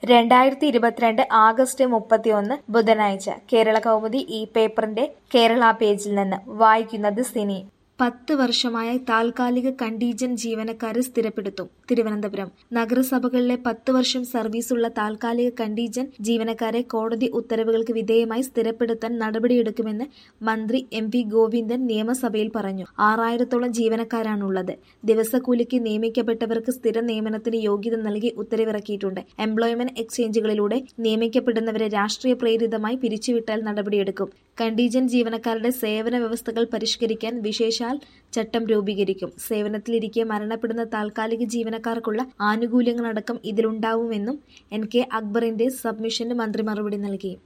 രണ്ടായിരത്തി ഇരുപത്തിരണ്ട് ആഗസ്റ്റ് മുപ്പത്തിയൊന്ന് ബുധനാഴ്ച കേരള കൗമുദി ഈ പേപ്പറിന്റെ കേരള പേജിൽ നിന്ന് വായിക്കുന്നത് സിനി പത്ത് വർഷമായി താൽക്കാലിക കണ്ടീജന്റ് ജീവനക്കാരെ സ്ഥിരപ്പെടുത്തും തിരുവനന്തപുരം നഗരസഭകളിലെ പത്ത് വർഷം സർവീസുള്ള താൽക്കാലിക കണ്ടീജന്റ് ജീവനക്കാരെ കോടതി ഉത്തരവുകൾക്ക് വിധേയമായി സ്ഥിരപ്പെടുത്താൻ നടപടിയെടുക്കുമെന്ന് മന്ത്രി എം വി ഗോവിന്ദൻ നിയമസഭയിൽ പറഞ്ഞു ആറായിരത്തോളം ജീവനക്കാരാണുള്ളത് ദിവസക്കൂലിക്ക് നിയമിക്കപ്പെട്ടവർക്ക് സ്ഥിര നിയമനത്തിന് യോഗ്യത നൽകി ഉത്തരവിറക്കിയിട്ടുണ്ട് എംപ്ലോയ്മെന്റ് എക്സ്ചേഞ്ചുകളിലൂടെ നിയമിക്കപ്പെടുന്നവരെ രാഷ്ട്രീയ പ്രേരിതമായി പിരിച്ചുവിട്ടാൽ നടപടിയെടുക്കും കണ്ടീജന്റ് ജീവനക്കാരുടെ സേവന വ്യവസ്ഥകൾ പരിഷ്കരിക്കാൻ വിശേഷാൽ ചട്ടം രൂപീകരിക്കും സേവനത്തിലിരിക്കെ മരണപ്പെടുന്ന താൽക്കാലിക ജീവനക്കാർക്കുള്ള ആനുകൂല്യങ്ങളടക്കം ഇതിലുണ്ടാവുമെന്നും എൻ കെ അക്ബറിന്റെ സബ്മിഷന് മന്ത്രി മറുപടി നൽകി